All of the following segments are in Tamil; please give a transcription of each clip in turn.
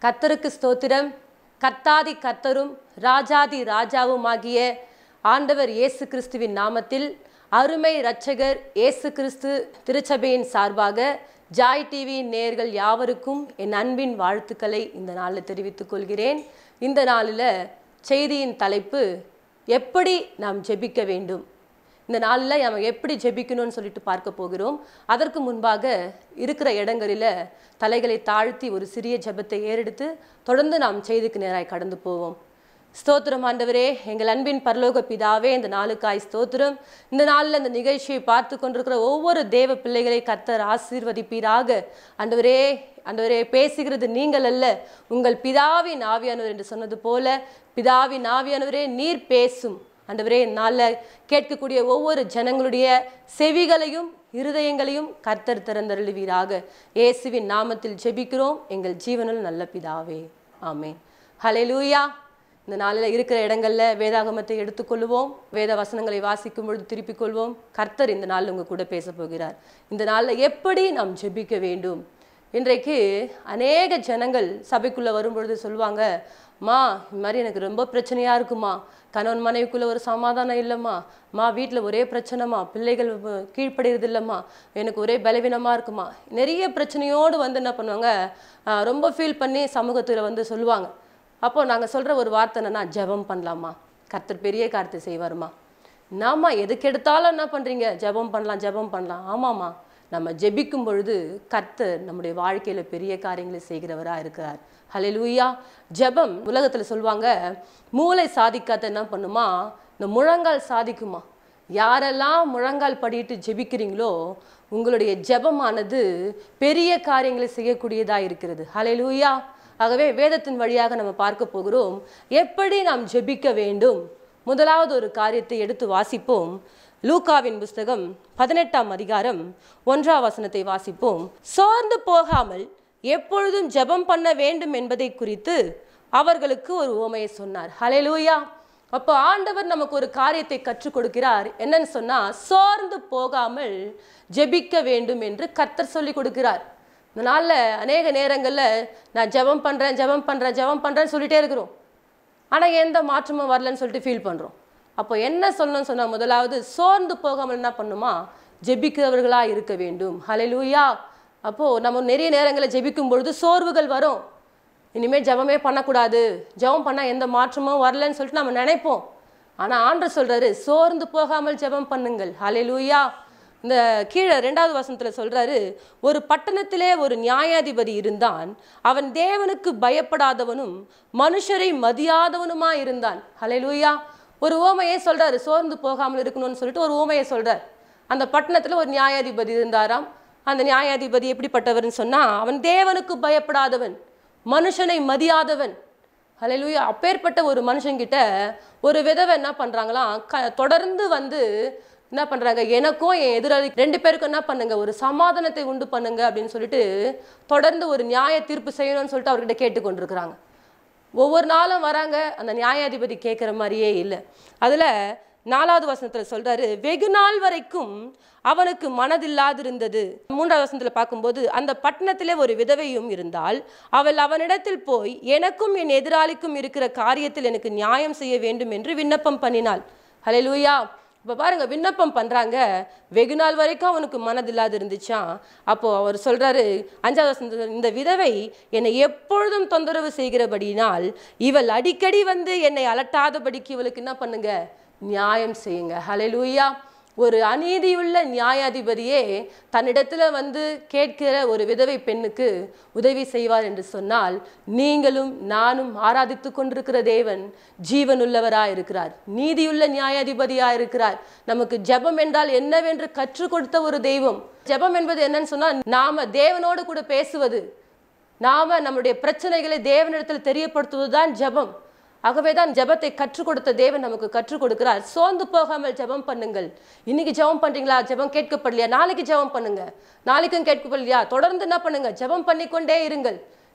கர்த்தருக்கு ஸ்தோத்திரம் கர்த்தாதி கர்த்தரும் ராஜாதி ராஜாவும் ஆகிய ஆண்டவர் இயேசு கிறிஸ்துவின் நாமத்தில் அருமை இரட்சகர் இயேசு கிறிஸ்து திருச்சபையின் சார்பாக ஜாய் டிவியின் நேயர்கள் யாவருக்கும் என் அன்பின் வாழ்த்துக்களை இந்த நாளில் தெரிவித்துக் கொள்கிறேன் இந்த நாளில் செய்தியின் தலைப்பு எப்படி நாம் ஜெபிக்க வேண்டும் இந்த நாளில் நம்ம எப்படி ஜெபிக்கணும்னு சொல்லிட்டு பார்க்க போகிறோம் அதற்கு முன்பாக இருக்கிற இடங்களில் தலைகளை தாழ்த்தி ஒரு சிறிய ஜெபத்தை ஏறெடுத்து தொடர்ந்து நாம் செய்திக்கு நேராய் கடந்து போவோம் ஸ்தோத்திரம் ஆண்டவரே எங்கள் அன்பின் பரலோக பிதாவே இந்த நாளுக்காய் ஸ்தோத்திரம் இந்த நாளில் இந்த நிகழ்ச்சியை பார்த்து கொண்டிருக்கிற ஒவ்வொரு தேவ பிள்ளைகளை கர்த்தர் ஆசீர்வதிப்பீராக ஆண்டவரே ஆண்டவரே பேசுகிறது நீங்கள் அல்ல உங்கள் பிதாவின் ஆவியானவர் என்று சொன்னது போல பிதாவின் ஆவியானவரே நீர் பேசும் ஆண்டவரே நாளில் கேட்கக்கூடிய ஒவ்வொரு ஜனங்களுடைய செவிகளையும் இருதயங்களையும் கர்த்தர் திறந்தருளுவீராக இயேசுவின் நாமத்தில் ஜெபிக்கிறோம் எங்கள் ஜீவனில் நல்ல பிதாவே ஆமென் ஹalleluya இந்த நாளில் இருக்கிற இடங்கள்ல வேதாகமத்தை எடுத்துக்கொள்வோம் வேத வசனங்களை வாசிக்கும் பொழுது திருப்பிக் கொள்வோம் கர்த்தர் இந்த நாளில் உங்க கூட பேச போகிறார் இந்த நாளில் எப்படி நாம் ஜெபிக்க வேண்டும் இன்றைக்கு அநேக ஜனங்கள் சபைக்குள்ளே வரும்பொழுது சொல்லுவாங்க மா இந்த மாதிரி எனக்கு ரொம்ப பிரச்சனையாக இருக்குமா கணவன் மனைவிக்குள்ளே ஒரு சமாதானம் இல்லைம்மா மா வீட்டில் ஒரே பிரச்சனைமா பிள்ளைகள் வ- கீழ்ப்படிறது இல்லைம்மா எனக்கு ஒரே பலவீனமாக இருக்குமா நிறைய பிரச்சனையோடு வந்து என்ன பண்ணுவாங்க ஆஹ், ரொம்ப ஃபீல் பண்ணி சமூகத்தில் வந்து சொல்லுவாங்க அப்போ நாங்கள் சொல்கிற ஒரு வார்த்தை என்னன்னா ஜெபம் பண்ணலாமா கர்த்தர் பெரிய காரியத்தை செய்வாருமா நாமா எதுக்கு எடுத்தாலும் என்ன பண்ணுறீங்க ஜெபம் பண்ணலாம் ஜெபம் பண்ணலாம் ஆமாம்மா நம்ம ஜெபிக்கும் பொழுது கர்த்தர் நம்முடைய வாழ்க்கையில் பெரிய காரியங்களை செய்கிறவராக இருக்கிறார் ஹalleluya ஜெபம் உலகத்தில் சொல்லுவாங்க மூளை சாதிக்காத என்ன பண்ணுமா இந்த முழங்கால் சாதிக்குமா யாரெல்லாம் முழங்கால் படிட்டு ஜெபிக்கிறீங்களோ உங்களுடைய ஜெபமானது பெரிய காரியங்களை செய்யக்கூடியதாக இருக்கிறது ஹalleluya ஆகவே வேதத்தின் வழியாக நம்ம பார்க்க போகிறோம் எப்படி நாம் ஜெபிக்க வேண்டும் முதலாவது ஒரு காரியத்தை எடுத்து வாசிப்போம் லூகாவின் புஸ்தகம் பதினெட்டாம் அதிகாரம் ஒன்றாம் வசனத்தை வாசிப்போம் சோர்ந்து போகாமல் எப்பொழுதும் ஜெபம் பண்ண வேண்டும் என்பதை குறித்து அவர்களுக்கு ஒரு உவமையை சொன்னார் ஹalleluya அப்போ ஆண்டவர் நமக்கு ஒரு காரியத்தை கற்றுக் கொடுக்கிறார் என்னன்னு சொன்னா சோர்ந்து போகாமல் ஜெபிக்க வேண்டும் என்று கர்த்தர் சொல்லி கொடுக்கிறார் இந்த நாளில் அநேக நேரங்களில் நான் ஜெபம் பண்ணுறேன் ஜெபம் பண்ணுறேன் ஜெபம் பண்ணுறேன்னு சொல்லிட்டே இருக்கிறோம் ஆனால் எந்த மாற்றமும் வரலன்னு சொல்லிட்டு ஃபீல் பண்ணுறோம் அப்போ என்ன சொல்லணும்னு சொன்னால் முதலாவது சோர்ந்து போகாமல் என்ன பண்ணுமா ஜெபிக்கிறவர்களாக இருக்க வேண்டும் ஹalleluya அப்போது நம்ம நிறைய நேரங்களில் ஜெபிக்கும் பொழுது சோர்வுகள் வரும் இனிமேல் ஜெபமே பண்ணக்கூடாது ஜெபம் பண்ணால் எந்த மாற்றமும் வரலன்னு சொல்லிட்டு நம்ம நினைப்போம் ஆனால் ஆண்டர் சொல்றாரு சோர்ந்து போகாமல் ஜெபம் பண்ணுங்கள் ஹalleluya இந்த கீழே ரெண்டாவது வசனத்தில் சொல்றாரு ஒரு பட்டணத்திலே ஒரு நியாயாதிபதி இருந்தான் அவன் தேவனுக்கு பயப்படாதவனும் மனுஷரை மதியாதவனுமா இருந்தான் ஹalleluya ஒரு ஓமையை சொல்றாரு சோர்ந்து போகாமல் இருக்கணும்னு சொல்லிட்டு ஒரு ஓமையை சொல்றார் அந்த பட்டணத்தில் ஒரு நியாயாதிபதி இருந்தாராம் அந்த நியாயாதிபதி எப்படிப்பட்டவர்னு சொன்னா அவன் தேவனுக்கு பயப்படாதவன் மனுஷனை மதியாதவன் ஹalleluya அப்பேற்பட்ட ஒரு மனுஷங்கிட்ட ஒரு விதவை என்ன பண்றாங்களாம் க தொடர்ந்து வந்து என்ன பண்றாங்க எனக்கும் என் எதிராளி ரெண்டு பேருக்கும் என்ன பண்ணுங்க ஒரு சமாதானத்தை உண்டு பண்ணுங்க அப்படின்னு சொல்லிட்டு தொடர்ந்து ஒரு நியாய தீர்ப்பு செய்யணும்னு சொல்லிட்டு அவர்கிட்ட கேட்டுக்கொண்டிருக்கிறாங்க ஒவ்வொரு நாளும் வராங்க அந்த நியாயாதிபதி கேட்குற மாதிரியே இல்லை அதில் நாலாவது வசனத்தில் சொல்றாரு வெகு நாள் வரைக்கும் அவனுக்கு மனதில்லாதிருந்தது மூன்றாவது வசனத்தில் பார்க்கும்போது அந்த பட்டணத்திலே ஒரு விதவையும் இருந்தால் அவள் அவனிடத்தில் போய் எனக்கும் என் எதிராளிக்கும் இருக்கிற காரியத்தில் எனக்கு நியாயம் செய்ய வேண்டும் என்று விண்ணப்பம் பண்ணினாள் ஹalleluya இப்போ பாருங்க விண்ணப்பம் பண்றாங்க வெகு நாள் வரைக்கும் அவனுக்கு மனதில்லாது இருந்துச்சாம் அப்போ அவர் சொல்றாரு அஞ்சாவது வசனத்துல, இந்த விதவை என்னை எப்பொழுதும் தொந்தரவு செய்கிறபடியினால் இவள் அடிக்கடி வந்து என்னை அலட்டாதபடிக்கு இவளுக்கு என்ன பண்ணுங்க நியாயம் செய்யுங்க ஹalleluya ஒரு அநீதியுள்ள நியாயாதிபதியே தன்னிடத்துல வந்து கேட்கிற ஒரு விதவை பெண்ணுக்கு உதவி செய்வார் என்று சொன்னால் நீங்களும் நானும் ஆராதித்து கொண்டிருக்கிற தேவன் ஜீவனுள்ளவராய் இருக்கிறார் நீதியுள்ள நியாயாதிபதியாய் இருக்கிறார் நமக்கு ஜெபம் என்றால் என்னவென்று கற்றுக் கொடுத்த ஒரு தெய்வம் ஜெபம் என்பது என்னன்னு சொன்னா நாம தேவனோடு கூட பேசுவது நாம நம்முடைய பிரச்சனைகளை தேவனிடத்தில் தெரியப்படுத்துவதுதான் ஜெபம் ஆகவே தான் ஜெபத்தை கற்றுக் கொடுத்த தேவன் நமக்கு கற்றுக் கொடுக்கிறார் சோர்ந்து போகாமல் ஜெபம் பண்ணுங்கள் இன்னைக்கு ஜெபம் பண்றீங்களா ஜெபம் கேட்கப்படலையா நாளைக்கு ஜெபம் பண்ணுங்க நாளைக்கும் கேட்கப்படலையா தொடர்ந்து என்ன பண்ணுங்க ஜெபம் பண்ணிக்கொண்டே இருங்கள்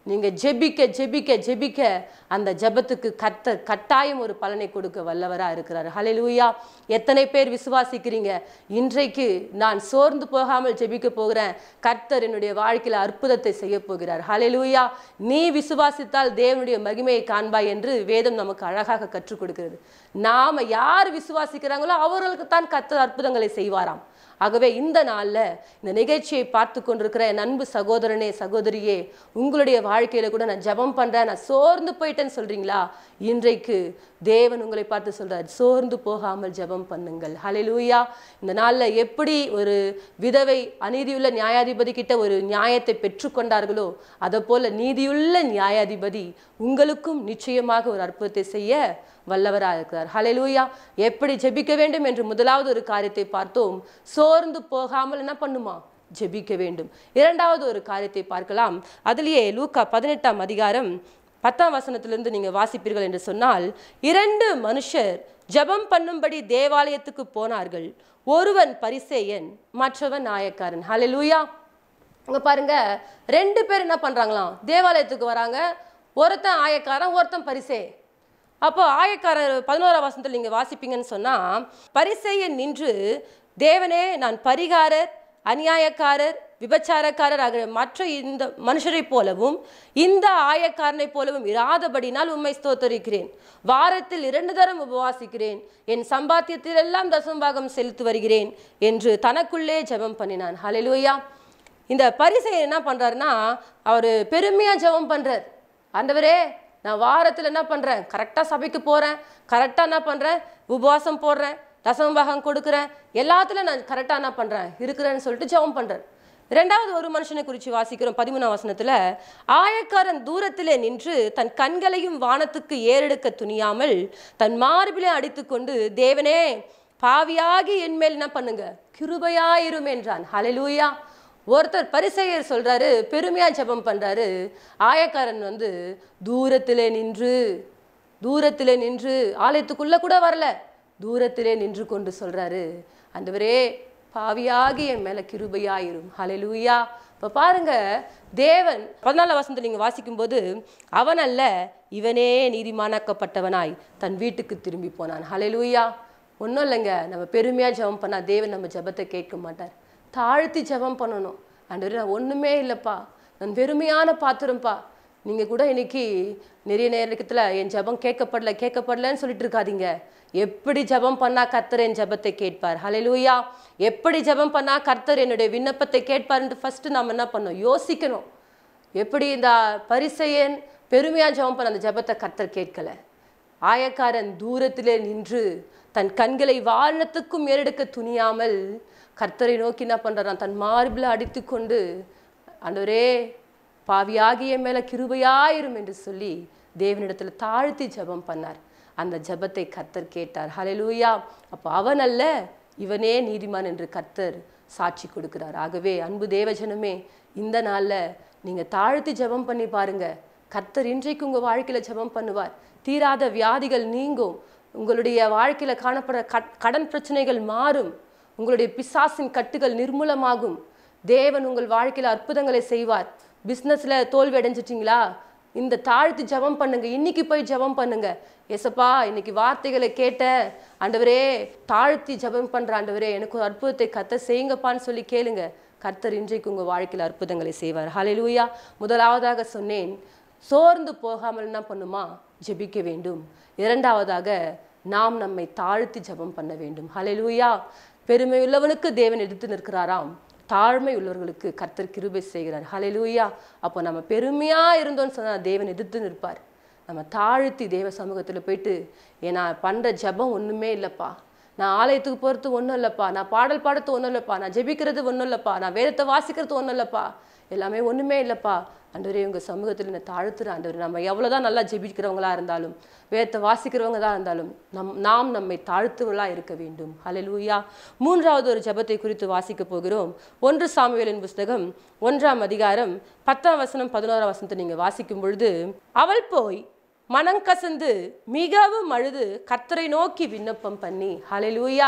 நீங்க ஜெபிக்க ஜெபிக்க ஜெபிக்க அந்த ஜெபத்துக்கு கத்த கட்டாயம் ஒரு பலனை கொடுக்க வல்லவரா இருக்கிறார் ஹalleluya எத்தனை பேர் விசுவாசிக்கிறீங்க இன்றைக்கு நான் சோர்ந்து போகாமல் ஜெபிக்க போகிறேன் கர்த்தர் என்னுடைய வாழ்க்கையில அற்புதத்தை செய்ய போகிறார் ஹalleluya நீ விசுவாசித்தால் தேவனுடைய மகிமையை காண்பாய் என்று வேதம் நமக்கு அழகாக கற்றுக் கொடுக்கிறது நாம யார் விசுவாசிக்கிறாங்களோ அவர்களுக்கு தான் கர்த்தர் அற்புதங்களை செய்வாராம் ஆகவே இந்த நாள்ல இந்த நிகழ்ச்சியை பார்த்து கொண்டிருக்கிற என் அன்பு சகோதரனே சகோதரியே உங்களுடைய வாழ்க்கையில கூட நான் ஜெபம் பண்றேன் நான் சோர்ந்து போயிட்டேன்னு சொல்றீங்களா இன்றைக்கு தேவன் உங்களை பார்த்து சொல்றார் சோர்ந்து போகாமல் ஜெபம் பண்ணுங்கள் ஹalleluya இந்த நாள்ல எப்படி ஒரு விதவை அநீதியுள்ள நியாயாதிபதி கிட்ட ஒரு நியாயத்தை பெற்றுக்கொண்டார்களோ அதை போல நீதியுள்ள நியாயாதிபதி உங்களுக்கும் நிச்சயமாக ஒரு அற்புதத்தை செய்ய வல்லவராக இருக்கிறார் ஹalleluya எப்படி ஜெபிக்க வேண்டும் என்று முதலாவது ஒரு காரியத்தை பார்த்தோம் சோர்ந்து போகாமல் என்ன பண்ணுமா ஜெபிக்க வேண்டும் இரண்டாவது ஒரு காரியத்தை பார்க்கலாம் அதிலேயே லூக்கா பதினெட்டாம் அதிகாரம் பத்தாம் வசனத்திலிருந்து நீங்க வாசிப்பீர்கள் என்று சொன்னால் இரண்டு மனுஷர் ஜெபம் பண்ணும்படி தேவாலயத்துக்கு போனார்கள் ஒருவன் பரிசேயன் மற்றவன் நாயக்காரன் ஹalleluya அங்க பாருங்க ரெண்டு பேர் என்ன பண்றாங்களாம் தேவாலயத்துக்கு வராங்க ஒருத்தன் ஆயக்காரன் ஒருத்தன் பரிசே அப்போ ஆயக்காரர் பதினோராம் வசனத்தில் நீங்க வாசிப்பீங்கன்னு சொன்னா பரிசேயன் நின்று தேவனே நான் பரிகாரர் அநியாயக்காரர் விபச்சாரக்காரர் ஆகிய மற்ற இந்த மனுஷரைப் போலவும் இந்த ஆயக்காரனைப் போலவும் இராதபடினால் உம்மை ஸ்தோத்தரிக்கிறேன் வாரத்தில் இரண்டு தரம் உபவாசிக்கிறேன் என் சம்பாத்தியத்தில் எல்லாம் தசம்பாகம் செலுத்தி வருகிறேன் என்று தனக்குள்ளே ஜெபம் பண்ணினான் ஹalleluya இந்த பரிசையன் என்ன பண்றாருன்னா அவர் பெருமையா ஜெபம் பண்றார் ஆண்டவரே நான் வாரத்தில் என்ன பண்ணுறேன் கரெக்டாக சபைக்கு போகிறேன் கரெக்டாக என்ன பண்ணுறேன் உபவாசம் போடுறேன் தசமபாகம் கொடுக்குறேன் எல்லாத்துலையும் நான் கரெக்டாக என்ன பண்ணுறேன் இருக்கிறேன்னு சொல்லிட்டு ஜெபம் பண்ணுறேன் ரெண்டாவது ஒரு மனுஷனை குறித்து வாசிக்கிறோம் பதிமூணாம் வசனத்தில் ஆயக்காரன் தூரத்திலே நின்று தன் கண்களையும் வானத்துக்கு ஏறெடுக்க துணியாமல் தன் மார்பிலே அடித்துக்கொண்டு தேவனே பாவியாகி என் மேல் என்ன பண்ணுங்க கிருபையாயிரும் என்றான் ஹalleluya ஒருத்தர் பரிசெயர் சொல்றாரு பெருமையா ஜெபம் பண்றாரு ஆயக்காரன் வந்து தூரத்திலே நின்று தூரத்திலே நின்று ஆலயத்துக்குள்ள கூட வரல தூரத்திலே நின்று கொண்டு சொல்றாரு ஆண்டவரே பாவியாகி என் மேல கிருபையாயிரும் ஹalleluya இப்ப பாருங்க தேவன் பதினாலாம் வசனத்தை நீங்க வாசிக்கும்போது அவன் அல்ல இவனே நீதிமானாக்கப்பட்டவனாய் தன் வீட்டுக்கு திரும்பி போனான் ஹalleluya ஒன்றும் இல்லைங்க நம்ம பெருமையா ஜெபம் பண்ணா தேவன் நம்ம ஜெபத்தை கேட்க மாட்டார் தாழ்த்தி ஜெபம் பண்ணணும் ஆண்டவரே நான் ஒண்ணுமே இல்லைப்பா நான் வெறுமையான பாத்திரம்ப்பா நீங்க கூட இன்னைக்கு நிறைய நேரத்துல என் ஜெபம் கேட்கப்படல கேட்கப்படலன்னு சொல்லிட்டு இருக்காதீங்க எப்படி ஜெபம் பண்ணா கர்த்தர் என் ஜெபத்தை கேட்பார் ஹalleluya எப்படி ஜெபம் பண்ணா கர்த்தர் என்னுடைய விண்ணப்பத்தை கேட்பார்ன்ட்டு ஃபர்ஸ்ட் நாம என்ன பண்ணோம் யோசிக்கணும் எப்படி இந்த பரிசையன் பெருமையா ஜெபம் பண்ண அந்த ஜெபத்தை கர்த்தர் கேட்கல ஆயக்காரன் தூரத்திலே நின்று தன் கண்களை வானத்துக்கும் ஏறெடுக்க துணியாமல் கர்த்தரை நோக்கி என்ன பண்றான் தன் மார்பில் அடித்துக்கொண்டு ஆண்டவரே பாவியாகிய மேல கிருபையாயிரும் என்று சொல்லி தேவனிடத்துல தாழ்த்தி ஜெபம் பண்ணார் அந்த ஜெபத்தை கர்த்தர் கேட்டார் ஹalleluya அப்போ அவன் அல்ல இவனே நீதிமான் என்று கர்த்தர் சாட்சி கொடுக்கிறார் ஆகவே அன்பு தேவஜனமே இந்த நாள்ல நீங்க தாழ்த்தி ஜெபம் பண்ணி பாருங்க கர்த்தர் இன்றைக்கு உங்க வாழ்க்கையில ஜெபம் பண்ணுவார் தீராத வியாதிகள் நீங்கும் உங்களுடைய வாழ்க்கையில காணப்படுற கட்- கடன் பிரச்சனைகள் மாறும் உங்களுடைய பிசாசின் கட்டுகள் நிர்மூலமாகும் தேவன் உங்கள் வாழ்க்கையில அற்புதங்களை செய்வார் பிஸ்னஸ்ல தோல்வி அடைஞ்சிட்டீங்களா இந்த தாழ்த்தி ஜெபம் பண்ணுங்க இன்னைக்கு போய் ஜெபம் பண்ணுங்க ஏசப்பா இன்னைக்கு வார்த்தைகளை கேட்டேன் ஆண்டவரே தாழ்த்தி ஜெபம் பண்ற ஆண்டவரே எனக்கு ஒரு அற்புதத்தை கத்த செய்யுங்கப்பான்னு சொல்லி கேளுங்க கர்த்தர் இன்றைக்கு உங்க வாழ்க்கையில அற்புதங்களை செய்வார் ஹalleluya முதலாவதாக சொன்னேன் சோர்ந்து போகாமல் என்ன பண்ணுமா ஜெபிக்க வேண்டும் இரண்டாவதாக நாம் நம்மை தாழ்த்தி ஜெபம் பண்ண வேண்டும் ஹalleluya பெருமை உள்ளவனுக்கு தேவன் எதிர்த்து நிற்கிறாராம் தாழ்மை உள்ளவர்களுக்கு கர்த்தர் கிருபை செய்கிறார் ஹalleluya அப்போ நம்ம பெருமையா இருந்தோம்னு சொன்னா தேவன் எதிர்த்து நிற்பார் நம்ம தாழ்த்தி தேவ சமூகத்துல போயிட்டு ஏன்னா பண்ற ஜெபம் ஒண்ணுமே இல்லப்பா நான் ஆலயத்துக்கு போறது ஒண்ணும் இல்லப்பா நான் பாடல் பாடுறது ஒண்ணும் இல்லப்பா நான் ஜெபிக்கிறது ஒண்ணும் இல்லப்பா நான் வேதத்தை வாசிக்கிறது ஒண்ணும் இல்லப்பா எல்லாமே ஒண்ணுமே இல்லப்பா ஆண்டவரே உங்க சமூகத்தில் நான் தாழ்த்துறேன் ஆண்டவரே நம்ம எவ்வளவுதான் நல்லா ஜெபிக்கிறவங்களா இருந்தாலும் வேதத்தை வாசிக்கிறவங்க தான் இருந்தாலும் நம் நாம் நம்மை தாழ்த்துவர்களா இருக்க வேண்டும் ஹalleluya மூன்றாவது ஒரு ஜெபத்தை குறித்து வாசிக்க போகிறோம் ஒன்று சாமுவேலின் புஸ்தகம் ஒன்றாம் அதிகாரம் பத்தாம் வசனம் பதினோராம் வசனத்தை நீங்க வாசிக்கும் பொழுது அவள் போய் மனங்கசந்து மிகவும் அழுது கர்த்தரை நோக்கி விண்ணப்பம் பண்ணி ஹalleluya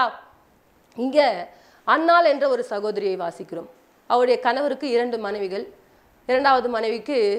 இங்க அன்னாள் என்ற ஒரு சகோதரியை வாசிக்கிறோம் அவருடைய கணவருக்கு இரண்டு மனைவிகள் இரண்டாவது மனைவிக்கு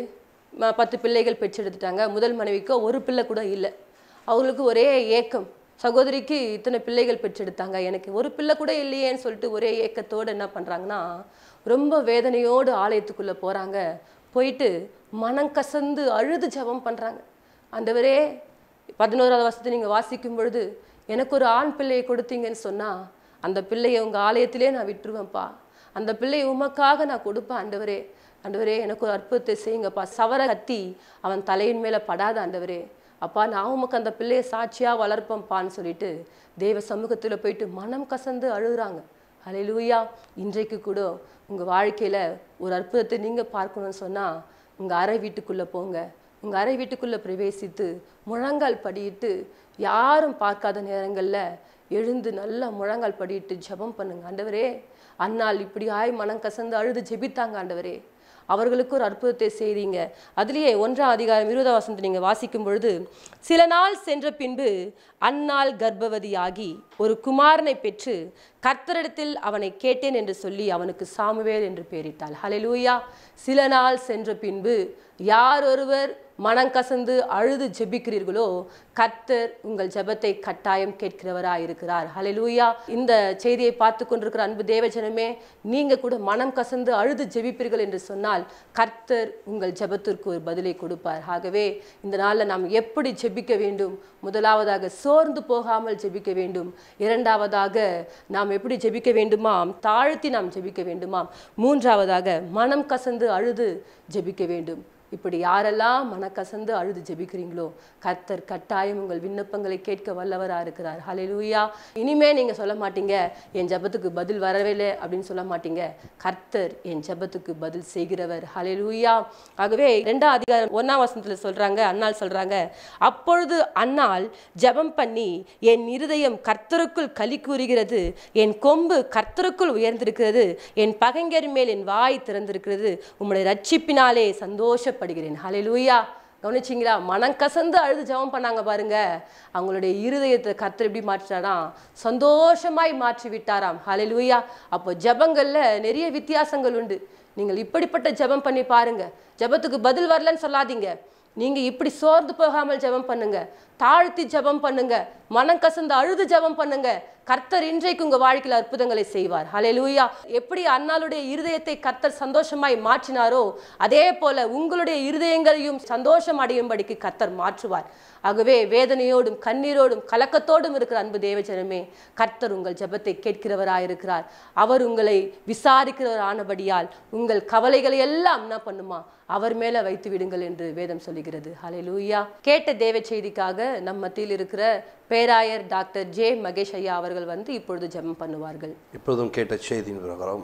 ம- பத்து பிள்ளைகள் பெற்றெடுத்துட்டாங்க முதல் மனைவிக்கு ஒரு பிள்ளை கூட இல்லை அவங்களுக்கு ஒரே ஏக்கம் சகோதரிக்கு இத்தனை பிள்ளைகள் பெற்றெடுத்தாங்க எனக்கு ஒரு பிள்ளை கூட இல்லையேன்னு சொல்லிட்டு ஒரே ஏக்கத்தோடு என்ன பண்ணுறாங்கன்னா ரொம்ப வேதனையோடு ஆலயத்துக்குள்ளே போகிறாங்க போயிட்டு மனம் கசந்து அழுது ஜெபம் பண்ணுறாங்க ஆண்டவரே பதினோராவது வருஷத்தை நீங்கள் வாசிக்கும் பொழுது எனக்கு ஒரு ஆண் பிள்ளையை கொடுத்தீங்கன்னு சொன்னால் அந்த பிள்ளையை உங்கள் ஆலயத்திலே நான் விட்டுருவேன்ப்பா அந்த பிள்ளையை உமக்காக நான் கொடுப்பேன் ஆண்டவரே ஆண்டவரே எனக்கு ஒரு அற்புதத்தை செய்யுங்கப்பா சவர கத்தி அவன் தலையின் மேலே படாத ஆண்டவரே அப்பா நான் உமக்கு அந்த பிள்ளையை சாட்சியாக வளர்ப்பேன்ப்பான்னு சொல்லிட்டு தேவ சமூகத்தில் போயிட்டு மனம் கசந்து அழுகுறாங்க ஹalleluya இன்றைக்கு கூட உங்கள் வாழ்க்கையில் ஒரு அற்புதத்தை நீங்கள் பார்க்கணும்னு சொன்னால் உங்கள் அறை வீட்டுக்குள்ளே போங்க உங்கள் அறை வீட்டுக்குள்ளே பிரவேசித்து முழங்கால் படியிட்டு யாரும் பார்க்காத நேரங்களில் எழுந்து நல்லா முழங்கால் படியிட்டு ஜெபம் பண்ணுங்க ஆண்டவரே அன்னாள் இப்படி ஆய் மனம் கசந்து அழுது ஜெபித்தாங்க ஆண்டவரே அவர்களுக்கு ஒரு அற்புதத்தை செய்தீங்க அதுலேயே ஒன்றாம் அதிகாரம் இருபதாம் வசனத்தை நீங்கள் வாசிக்கும் பொழுது சில நாள் சென்ற பின்பு அன்னாள் கர்ப்பவதியாகி ஒரு குமாரனை பெற்று கர்த்தரிடத்தில் அவனை கேட்டேன் என்று சொல்லி அவனுக்கு சாமுவேல் என்று பெயரிட்டாள் ஹalleluya சில நாள் சென்ற பின்பு யார் ஒருவர் மனங்கசந்து அழுது ஜெபிக்கிறீர்களோ கர்த்தர் உங்கள் ஜெபத்தை கட்டாயம் கேட்கிறவராய் இருக்கிறார் ஹalleluya இந்த செய்தியை பார்த்து கொண்டிருக்கிற அன்பு தேவஜனமே நீங்க கூட மனம் கசந்து அழுது ஜெபிப்பீர்கள் என்று சொன்னால் கர்த்தர் உங்கள் ஜெபத்திற்கு ஒரு பதிலை கொடுப்பார் ஆகவே இந்த நாளில் நாம் எப்படி ஜெபிக்க வேண்டும் முதலாவதாக சோர்ந்து போகாமல் ஜெபிக்க வேண்டும் இரண்டாவதாக நாம் எப்படி ஜெபிக்க வேண்டுமாம் தாழ்த்தி நாம் ஜெபிக்க வேண்டுமாம் மூன்றாவதாக மனம் கசந்து அழுது ஜெபிக்க வேண்டும் இப்படி யாரெல்லாம் மனக்கசந்து அழுது ஜெபிக்கிறீங்களோ கர்த்தர் கட்டாயம் உங்கள் விண்ணப்பங்களை கேட்க வல்லவராக இருக்கிறார் ஹalleluya இனிமே நீங்க சொல்ல மாட்டீங்க என் ஜெபத்துக்கு பதில் வரவே இல்லை அப்படின்னு சொல்ல மாட்டீங்க கர்த்தர் என் ஜெபத்துக்கு பதில் செய்கிறவர் ஹalleluya ஆகவே ரெண்டாம் அதிகாரம் ஒன்னாம் வசனத்துல சொல்றாங்க அன்னாள் சொல்றாங்க அப்பொழுது அன்னாள் ஜெபம் பண்ணி என் இருதயம் கர்த்தருக்குள் களி கூறுகிறது என் கொம்பு கர்த்தருக்குள் உயர்ந்திருக்கிறது என் பகைஞர் மேல் என் வாய் திறந்திருக்கிறது உம்முடைய ரட்சிப்பினாலே சந்தோஷப்படுகிறேன் ஹalleluya கவனிச்சிங்களா மனம் கசந்து அழுது ஜெபம் பண்ணாங்க பாருங்க அவங்களுடைய இருதயத்தை கர்த்தர் எப்படி மாற்றிட்டாரா சந்தோஷமாய் மாற்றி விட்டாராம் ஹalleluya அப்போ ஜெபங்கள்ல நிறைய வித்தியாசங்கள் உண்டு நீங்கள் இப்படிப்பட்ட ஜெபம் பண்ணி பாருங்க ஜெபத்துக்கு பதில் வரலன்னு சொல்லாதீங்க நீங்க இப்படி சோர்ந்து போகாமல் ஜெபம் பண்ணுங்க தாழ்த்தி ஜெபம் பண்ணுங்க மனம் கசந்து அழுது ஜெபம் பண்ணுங்க கர்த்தர் இன்றைக்கு உங்க வாழ்க்கையில் அற்புதங்களை செய்வார் ஹalleluya எப்படி அன்னாளுடைய இருதயத்தை கர்த்தர் சந்தோஷமாய் மாற்றினாரோ அதே போல உங்களுடைய இருதயங்களையும் சந்தோஷம் அடையும்படிக்கு கர்த்தர் மாற்றுவார் ஆகவே வேதனையோடும் கண்ணீரோடும் கலக்கத்தோடும் இருக்கிற அன்பு தேவஜனமே கர்த்தர் உங்கள் ஜெபத்தை கேட்கிறவராயிருக்கிறார் அவர் உங்களை விசாரிக்கிறவர் ஆனபடியால் உங்கள் கவலைகளை எல்லாம் என்ன பண்ணுமா அவர் மேல வைத்து விடுங்கள் என்று வேதம் சொல்லுகிறது ஹalleluya கேட்ட தேவ செய்திக்காக நம் மத்தியில் இருக்கிற பேராயர் டாக்டர் ஜே மகேஷ் ஐயா அவர்கள் வந்து இப்பொழுது ஜெபம் பண்ணுவார்கள் இப்பொழுதும் கேட்ட செய்தியின் பிரகாரம்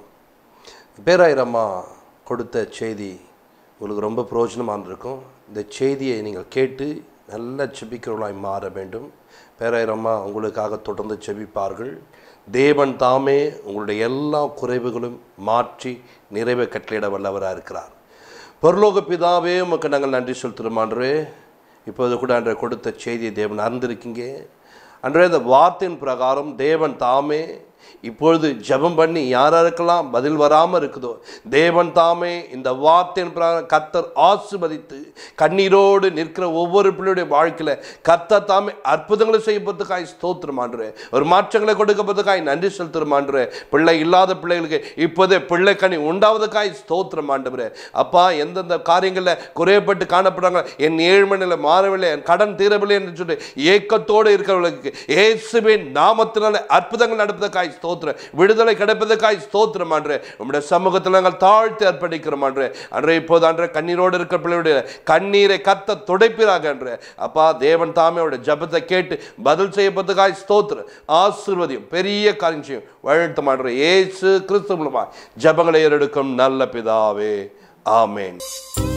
பேராயிரம்மா கொடுத்த செய்தி உங்களுக்கு ரொம்ப பிரயோஜனமாக இருக்கும் இந்த செய்தியை நீங்கள் கேட்டு நல்ல செபிக்கிறவர்களாய் மாற வேண்டும் பேராயிரம்மா உங்களுக்காக தொடர்ந்து செபிப்பார்கள் தேவன் தாமே உங்களுடைய எல்லா குறைவுகளும் மாற்றி நிறைவே கட்டளையிட வல்லவராக இருக்கிறார் பரலோக பிதாவே உமக்கு நாங்கள் நன்றி செலுத்துகிறோம் ஆண்டவரே இப்போது கூட அன்றைய கொடுத்த செய்தியை தேவன் அறிந்திருக்கீங்க அன்றைய இந்த வார்த்தையின் பிரகாரம் தேவன் தாமே இப்பொழுது ஜெபம் பண்ணி யாராருக்கெல்லாம் பதில் வராமல் இருக்குதோ தேவன் தாமே இந்த வார்த்தையின் பிரகாரம் கத்தர் ஆசிர்வதித்து கண்ணீரோடு நிற்கிற ஒவ்வொரு பிள்ளையுடைய வாழ்க்கையில் கத்தர் தாமே அற்புதங்களை செய்யப்பதுக்காய் ஸ்தோத்திரம் ஆண்டுறேன் ஒரு மாற்றங்களை கொடுக்கப்பதுக்காய் நன்றி செலுத்துகிறோம் ஆண்டுறேன் பிள்ளை இல்லாத பிள்ளைகளுக்கு இப்போதே பிள்ளை கனி உண்டாவதுக்காய் ஸ்தோத்திரம் ஆண்டுறேன் அப்பா எந்தெந்த காரியங்களில் குறையப்பட்டு காணப்படுறாங்க என் ஏழ்மனையில் மாறவில்லை என் கடன் தீரவில்லை என்று சொல்லி ஏக்கத்தோடு இருக்கிறவர்களுக்கு இயேசுவின் நாமத்தினால அற்புதங்கள் நடப்பதற்காய் ஸ்தோத்திரம் விடுதலை கிடைப்பதற்காய் ஸ்தோத்திரம் ஆண்டு உம்முடைய சமூகத்தில் நாங்கள் தாழ்த்தி அர்ப்பணிக்கிறோம் ஆண்டு அன்றே இப்போது அன்ற கண்ணீரோடு இருக்கிற பிள்ளையுடைய கண்ணீரை கத்த துடைப்பிறாக அன்று அப்பா தேவன் தாமே அவருடைய ஜபத்தை கேட்டு பதில் செய்யப்பதற்காய் ஸ்தோத்திரம் ஆசீர்வதியும் பெரிய காரியம் செய்யும் வழிநடத்த மாட்டேன் ஏசு கிறிஸ்து மூலமாக ஜபங்களை ஏறெடுக்கும் நல்ல பிதாவே ஆமேன்